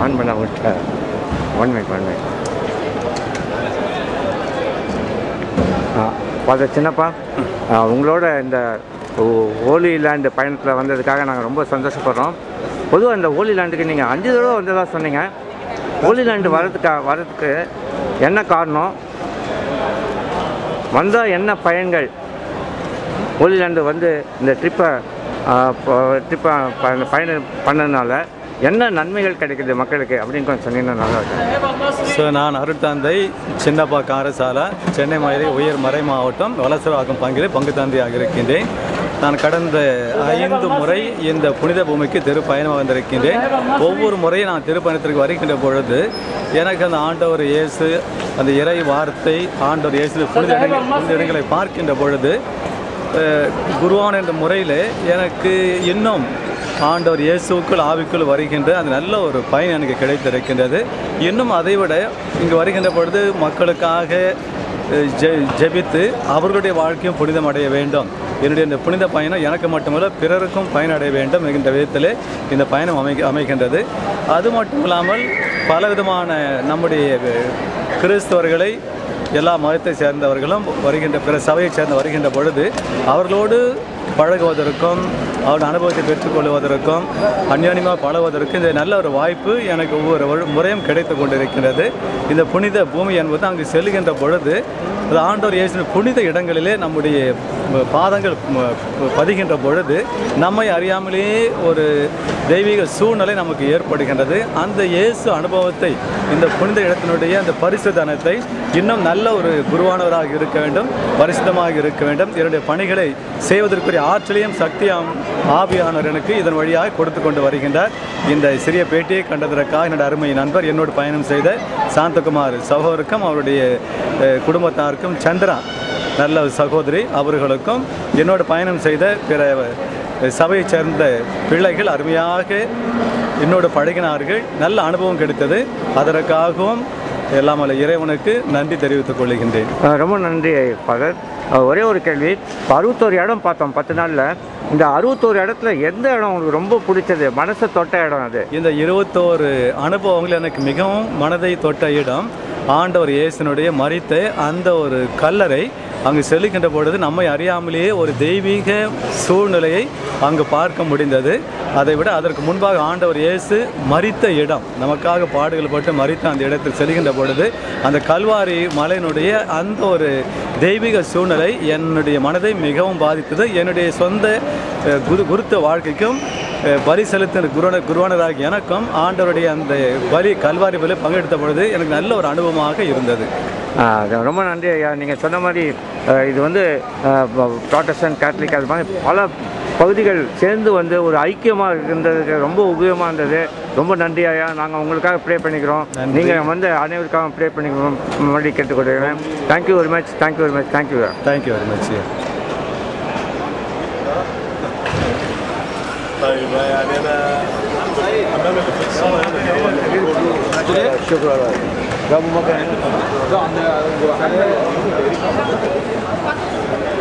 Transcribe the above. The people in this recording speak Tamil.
ஆன் பண்ண விட்ட ஒன் மினிட் ஒன் மினிட் பார்த்த சின்னப்பா ஆ, உங்களோட இந்த ஓ- ஹோலி லேண்டு பயணத்தில் வந்ததுக்காக நாங்கள் ரொம்ப சந்தோஷப்படுறோம் பொதுவாக இந்த ஹோலி லேண்டுக்கு நீங்கள் அஞ்சு தடவை வந்ததா சொன்னீங்க ஹோலி லேண்டு வரதுக்கா வரதுக்கு என்ன காரணம் வந்தால் என்ன பயன்கள் ஹோலி லேண்டு வந்து இந்த ட்ரிப்பை ட்ரிப்பை பயணம் பண்ணதுனால என்ன நன்மைகள் கிடைக்குது மக்களுக்கு அப்படின்னு கொஞ்சம் சொன்னீங்கன்னா நல்லா இருக்கும் ஸோ நான் அருட்தந்தை சின்னப்பா காரசாலா சென்னை மதுரை உயர் மறை மாவட்டம் வலசராகும் பங்கில் பங்கு தந்தையாக இருக்கின்றேன் நான் கடந்த ஐந்து முறை இந்த புனித பூமிக்கு திருப்பயணம் வந்திருக்கின்றேன் ஒவ்வொரு முறையும் நான் திருப்பயணத்திற்கு வருகின்ற பொழுது எனக்கு அந்த ஆண்டவர் இயேசு அந்த இறை வார்த்தை ஆண்டவர் இயேசு புனித இடங்கள் புனித இடங்களை பார்க்கின்ற பொழுது அஹ், குருவான் என்ற முறையில் எனக்கு இன்னும் ஆண்டவர் இயேசுக்குள் ஆவிக்குள் வருகின்ற அந்த நல்ல ஒரு பயன் எனக்கு கிடைத்திருக்கின்றது இன்னும் அதைவிட இங்கு வருகின்ற பொழுது மக்களுக்காக அஹ், ஜெ ஜெபித்து அவர்களுடைய வாழ்க்கையும் புனிதம் அடைய வேண்டும் என்னுடைய இந்த புனித பயணம் எனக்கு மட்டுமல்ல பிறருக்கும் பயனடைய வேண்டும் என்கின்ற விதத்தில் இந்த பயணம் அமை அமைகின்றது அது மட்டும் இல்லாமல் பலவிதமான நம்முடைய கிறிஸ்தவர்களை எல்லா மதத்தை சேர்ந்தவர்களும் வருகின்ற பிற சபையைச் சேர்ந்து வருகின்ற பொழுது அவர்களோடு பழகுவதற்கும் அவருடைய அனுபவத்தை பெற்றுக்கொள்வதற்கும் அந்யோன்யமாக பழகுவதற்கும் இந்த நல்ல ஒரு வாய்ப்பு எனக்கு ஒவ்வொரு வரு- முறையும் கிடைத்து கொண்டிருக்கிறது இந்த புனித பூமி என்பது அங்கு செல்கின்ற பொழுது அது ஆண்டவர் இயேசு புனித இடங்களிலே நம்முடைய ம- பாதங்கள் ம- பதிகின்ற பொழுது நம்மை அறியாமலேயே ஒரு தெய்வீக சூழ்நிலை நமக்கு ஏற்படுகின்றது அந்த இயேசு அனுபவத்தை இந்த புனித இடத்தினுடைய அந்த பரிசுத்தனத்தை இன்னும் நல்ல ஒரு குருவானவராக இருக்க வேண்டும் பரிசுத்தமாக இருக்க வேண்டும் என்னுடைய பணிகளை செய்வதற்குரிய ஆற்றலையும் சக்தியும் ஆவியானவர் எனக்கு இதன் வழியாக கொடுத்து கொண்டு வருகின்றார் இந்த சிறிய பேட்டியை கண்டதற்காக என்னோட அருமை நண்பர் என்னோடு பயணம் செய்த சாந்தகுமார் சகோதருக்கும் அவருடைய அஹ், குடும்பத்தாருக்கும் சந்திரா நல்ல ஒரு சகோதரி அவர்களுக்கும் என்னோடு பயணம் செய்த பிற அஹ், சபையைச் சேர்ந்த பிள்ளைகள் அருமையாக என்னோடு பழகினார்கள் நல்ல அனுபவம் கிடைத்தது அதற்காகவும் எல்லாம் வல்ல இறைவனுக்கு நன்றி தெரிவித்துக் கொள்கின்றேன் அஹ் ரொம்ப நன்றி ஃபாதர் ஒரே ஒரு கேள்வி இப்போ அறுபத்தோரு இடம் பார்த்தோம் பத்து நாளில் இந்த அறுபத்தோரு இடத்துல எந்த இடம் உங்களுக்கு ரொம்ப பிடிச்சது மனசை தொட்ட இடம் அது இந்த இருபத்தோரு அனுபவங்கள் எனக்கு மிகவும் மனதை தொட்ட இடம் ஆண்டவர் இயேசுனுடைய மறித்த அந்த ஒரு கல்லறை அங்கு செல்லுகின்ற பொழுது நம்மை அறியாமலேயே ஒரு தெய்வீக சூழ்நிலையை அங்கு பார்க்க முடிந்தது அதை விட அதற்கு முன்பாக ஆண்டவர் இயேசு மறித்த இடம் நமக்காக பாடுகள் பட்டு மறித்த அந்த இடத்தில் செல்கின்ற பொழுது அந்த கல்வாரி மலையினுடைய அந்த ஒரு தெய்வீக சூழ்நிலை என்னுடைய மனதை மிகவும் பாதித்தது என்னுடைய சொந்த அஹ், குரு குருத்த வாழ்க்கைக்கும் அஹ், பலி செலுத்தின குருவன குருவானராக எனக்கும் ஆண்டவருடைய அந்த பலி கல்வாரி பலி பங்கெடுத்த பொழுது எனக்கு நல்ல ஒரு அனுபவமாக இருந்தது அஹ் அது ரொம்ப நன்றி ஐயா நீங்கள் சொன்ன மாதிரி அஹ் இது வந்து ப்ராட்டஸ்டன் கேத்தலிக் அது மாதிரி பல பகுதிகள் சேர்ந்து வந்து ஒரு ஐக்கியமாக இருந்ததுக்கு ரொம்ப உபயோகமாக இருந்தது ரொம்ப நன்றி ஐயா நாங்கள் உங்களுக்காக ப்ரே பண்ணிக்கிறோம் நன்றி. நீங்கள் வந்து அனைவருக்காக ப்ரே பண்ணிக்கிறோம் மறுபடியும் கேட்டுக்கொள்கிறேன் thank you very much thank you very much thank you thank you very much شكرا